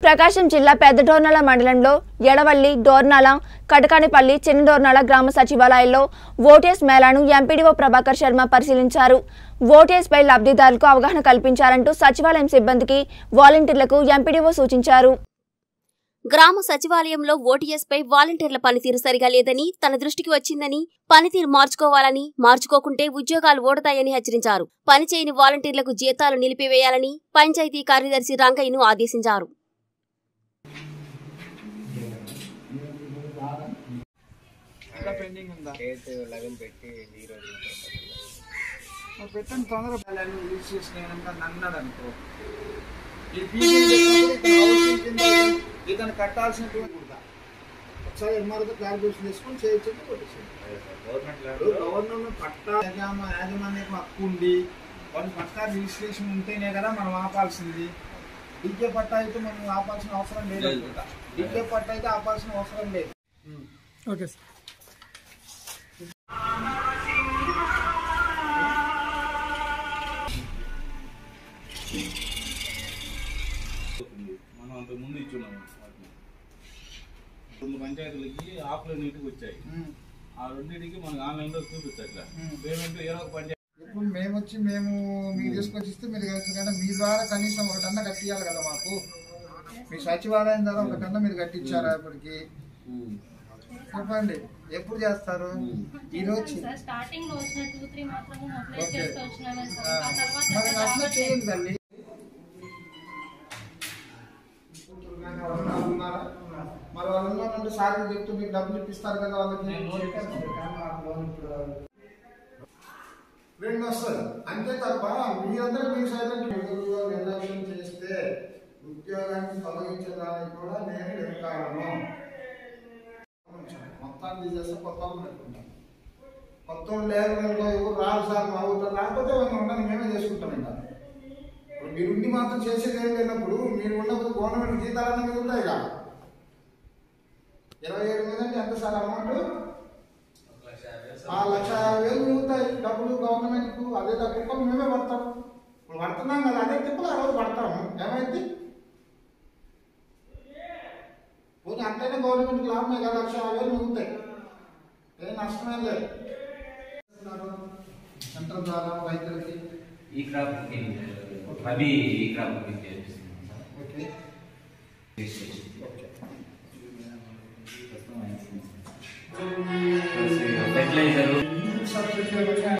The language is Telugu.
ప్రకాశం జిల్లా పెద్ద డోర్నాల మండలంలో ఎడవల్లి డోర్నాల కటకానిపల్లి చిన్న డోర్నాల గ్రామ సచివాలయాల్లో ఓటేస్ మేళాను ఎంపీడీఓ ప్రభాకర్ శర్మ పరిశీలించారు ఓటేస్పై లబ్ధిదారులకు అవగాహన కల్పించాలంటూ సచివాలయం సిబ్బందికి వాలంటీర్లకు ఎంపీడీఓ సూచించారు గ్రామ సచివాలయంలో ఓటీఎస్పై వాలంటీర్ల పనితీరు సరిగా లేదని తన దృష్టికి వచ్చిందని పనితీరు మార్చుకోవాలని మార్చుకోకుంటే ఉద్యోగాలు ఓడతాయని హెచ్చరించారు పనిచేయని వాలంటీర్లకు జీతాలు నిలిపివేయాలని పంచాయతీ కార్యదర్శి రంగయ్యను ఆదేశించారు ఇంకా పెండింగ్ ఉందా డేట్ లెవెన్ పెట్టి ఈ రోజు మరి పెట్టండి తొందరగా పిల్లలు యూజ్ చేసినాక నన్నాడు అనుకో ఈ ఫీజు చెప్పినప్పుడు ఇక్కడ హౌసింగ్ కింద ఇతను కట్టాల్సినటువంటి కూడా ఒకసారి ఎంఆర్ఓ క్లారిఫికేషన్ తీసుకొని చేయొచ్చు కొట్టేసేయండి ఇప్పుడు గవర్నమెంట్ పట్టా యజమా యాజమాన్యం హక్కు ఉంది వాళ్ళు పట్టా రిజిస్ట్రేషన్ ఉంటేనే కదా మనం ఆపాల్సింది డీకే పట్టా అయితే మనం ఆపాల్సిన అవసరం లేదు అనుకుంటా డీకే పట్టా అయితే ఆపాల్సిన అవసరం లేదు ఓకే సార్ మనం అంత ముందు ఇచ్చున్నాము వాటిని రెండు పంచాయతీలకి ఆఫ్లైన్ ఇంటికి వచ్చాయి ఉమ్. ఆ రెండింటికి మనకి ఆన్లైన్లో చూపించట్లే ఉమ్. పేమెంట్ ఏదో ఒక పంచాయతీ ఇప్పుడు మేము వచ్చి మేము మీకు తీసుకొచ్చి ఇస్తే మీరు కదా మీ ద్వారా కనీసం ఒకటన్నా కట్టియాలి కదా మాకు మీ సచివాలయం ద్వారా ఒకటన్నా మీరు కట్టించారా ఇప్పటికి చెప్పండి ఎప్పుడు చేస్తారు ఈ రోజు సార్ స్టార్టింగ్ లో వచ్చిన టూ త్రీ మాత్రము మొబైల్ ఓకే. చేస్తూ వచ్చినామే ఆ, సార్ ఆ తర్వాత మరి సార్ అట్లా రావట్లేదు. చేయండి తల్లి ఎవరన్నా ఉన్నారా? మరి వాళ్ళు ఉన్నారంటే సార్ చెప్తూ మీకు డబ్బులు ఇప్పిస్తారు కదా వాళ్ళకి రెండు వస్తుంది అంతే తప్ప మీరందరూ మీ సైతం ఎదురుగా నిర్లక్ష్యం చేస్తే ఉద్యోగాన్ని తొలగించడానికి కూడా నేను వెనకాడను మొత్తాన్ని తీసేస్తే కొత్త వాళ్ళు పెట్టుకుంటాం కొత్త వాళ్ళు లేరు కనుక ఎవరు రారు సార్ మా ఊళ్ళో రాకపోతే మేము ఉండని మేమే చేసుకుంటాం ఇంకా ఇప్పుడు మీరు ఉండి మాత్రం చేసేది ఏం లేనప్పుడు మీరు ఉన్నప్పుడు గవర్నమెంట్ జీతాలన్నీ మీద ఉంటాయి కదా ఇరవై ఏడు మీద అంటే ఎంత సార్ అమౌంట్ ఆ లక్ష యాభై వేలు మిగులుతాయి డబ్బులు గవర్నమెంట్ కు అదే తక్కువ మేమే పడతాం ఇప్పుడు పడుతున్నాం కదా అదే తిప్పలు ఆ రోజు పడతాము ఏమైంది పోనీ అంటేనే గవర్నమెంట్ లాభమే కదా లక్ష యాభై వేలు మిగులుతాయి ఏం నష్టమే లేదు సెంట్రల్ ద్వారా రైతులకి ఈ crop booking rabi e crop booking చేపిస్తున్నాం సార్ ఓకే ఫెర్టిలైజర్ సబ్సిడీ